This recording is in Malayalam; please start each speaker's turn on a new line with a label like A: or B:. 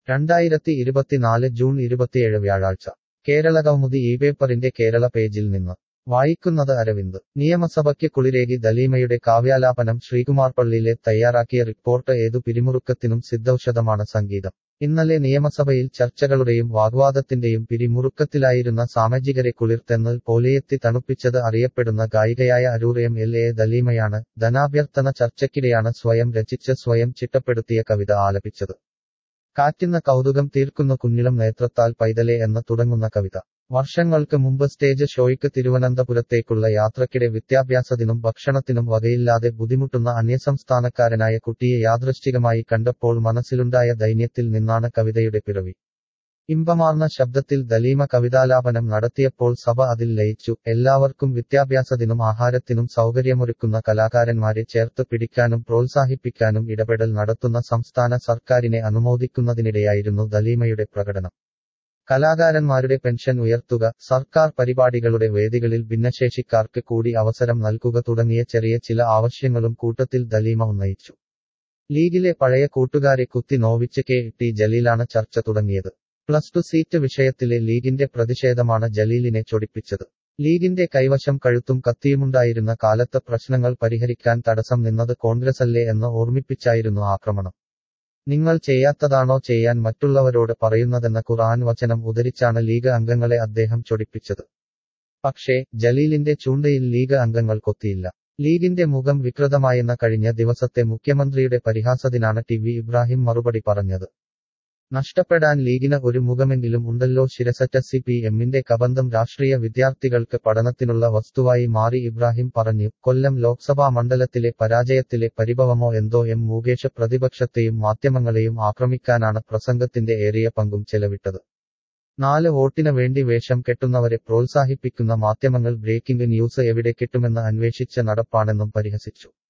A: രണ്ടായിരത്തി ഇരുപത്തിനാല് ജൂൺ ഇരുപത്തിയേഴ് വ്യാഴാഴ്ച കേരളകൗമുദി ഈ പേപ്പറിന്റെ കേരള പേജിൽ നിന്ന് വായിക്കുന്നത് അരവിന്ദ് നിയമസഭയ്ക്ക് കുളിരേകി ദലീമയുടെ കാവ്യാലാപനം ശ്രീകുമാർ പള്ളിയിലെ തയ്യാറാക്കിയ റിപ്പോർട്ട് ഏതു പിരിമുറുക്കത്തിനും സിദ്ധൌഷധമാണ് സംഗീതം ഇന്നലെ നിയമസഭയിൽ ചർച്ചകളുടെയും വാഗ്വാദത്തിന്റെയും പിരിമുറുക്കത്തിലായിരുന്ന സാമാജികരെ കുളിർത്തെന്നൽ പോലെയെത്തി തണുപ്പിച്ചത് അറിയപ്പെടുന്ന ഗായികയായ അരൂർ എം എൽ എ ദലീമയാണ് ധനാഭ്യർത്ഥന ചർച്ചയ്ക്കിടെയാണ് സ്വയം രചിച്ച് സ്വയം ചിട്ടപ്പെടുത്തിയ കവിത ആലപിച്ചത് കാറ്റിന്ന കൗതുകം തീർക്കുന്ന കുഞ്ഞിളം നേത്രത്താൽ പൈതലെ എന്ന് തുടങ്ങുന്ന കവിത വർഷങ്ങൾക്ക് മുമ്പ് സ്റ്റേജ് ഷോയ്ക്ക് തിരുവനന്തപുരത്തേക്കുള്ള യാത്രക്കിടെ വിദ്യാഭ്യാസത്തിനും ഭക്ഷണത്തിനും വകയില്ലാതെ ബുദ്ധിമുട്ടുന്ന അന്യസംസ്ഥാനക്കാരനായ കുട്ടിയെ യാദൃശ്ചികമായി കണ്ടപ്പോൾ മനസ്സിലുണ്ടായ ദൈന്യത്തിൽ നിന്നാണ് കവിതയുടെ പിറവി ഇമ്പമാർന്ന ശബ്ദത്തിൽ ദലീമ കവിതാലാപനം നടത്തിയപ്പോൾ സഭ അതിൽ ലയിച്ചു എല്ലാവർക്കും വിദ്യാഭ്യാസത്തിനും ആഹാരത്തിനും സൗകര്യമൊരുക്കുന്ന കലാകാരന്മാരെ ചേർത്ത് പിടിക്കാനും പ്രോത്സാഹിപ്പിക്കാനും ഇടപെടൽ നടത്തുന്ന സംസ്ഥാന സർക്കാരിനെ അനുമോദിക്കുന്നതിനിടെയായിരുന്നു ദലീമയുടെ പ്രകടനം കലാകാരന്മാരുടെ പെൻഷൻ ഉയർത്തുക സർക്കാർ പരിപാടികളുടെ വേദികളിൽ ഭിന്നശേഷിക്കാർക്ക് കൂടി അവസരം നൽകുക തുടങ്ങിയ ചെറിയ ചില ആവശ്യങ്ങളും കൂട്ടത്തിൽ ദലീമ ഉന്നയിച്ചു ലീഗിലെ പഴയ കൂട്ടുകാരെ കുത്തി നോവിച്ച് കെ ടി ജലീലാണ് ചർച്ച തുടങ്ങിയത് പ്ലസ് ടു സീറ്റ് വിഷയത്തിലെ ലീഗിന്റെ പ്രതിഷേധമാണ് ജലീലിനെ ചൊടിപ്പിച്ചത് ലീഗിന്റെ കൈവശം കഴുത്തും കത്തിയുമുണ്ടായിരുന്ന കാലത്ത് പ്രശ്നങ്ങൾ പരിഹരിക്കാൻ തടസ്സം നിന്നത് കോൺഗ്രസല്ലേ എന്ന് ഓർമ്മിപ്പിച്ചായിരുന്നു ആക്രമണം നിങ്ങൾ ചെയ്യാത്തതാണോ ചെയ്യാൻ മറ്റുള്ളവരോട് പറയുന്നതെന്ന ഖുർആൻ വചനം ഉദ്ധരിച്ചാണ് ലീഗ് അംഗങ്ങളെ അദ്ദേഹം ചൊടിപ്പിച്ചത് പക്ഷേ ജലീലിന്റെ ചൂണ്ടയിൽ ലീഗ് അംഗങ്ങൾ കൊത്തിയില്ല ലീഗിന്റെ മുഖം വികൃതമായെന്ന കഴിഞ്ഞ ദിവസത്തെ മുഖ്യമന്ത്രിയുടെ പരിഹാസത്തിനാണ് ടി വി ഇബ്രാഹിം മറുപടി പറഞ്ഞത് നഷ്ടപ്പെടാൻ ലീഗിന് ഒരു മുഖമെങ്കിലും ഉണ്ടല്ലോ ശിരസറ്റ സി പി എമ്മിന്റെ കബന്ധം രാഷ്ട്രീയ വിദ്യാർത്ഥികൾക്ക് പഠനത്തിനുള്ള വസ്തുവായി മാറി ഇബ്രാഹിം പറഞ്ഞു കൊല്ലം ലോക്സഭാ മണ്ഡലത്തിലെ പരാജയത്തിലെ പരിഭവമോ എന്തോ എം മുകേഷ് പ്രതിപക്ഷത്തെയും മാധ്യമങ്ങളെയും ആക്രമിക്കാനാണ് പ്രസംഗത്തിന്റെ ഏറിയ പങ്കും ചെലവിട്ടത് നാല് വോട്ടിന് വേണ്ടി വേഷം കെട്ടുന്നവരെ പ്രോത്സാഹിപ്പിക്കുന്ന മാധ്യമങ്ങൾ ബ്രേക്കിംഗ് ന്യൂസ് എവിടെ കിട്ടുമെന്ന് അന്വേഷിച്ച നടപ്പാണെന്നും പരിഹസിച്ചു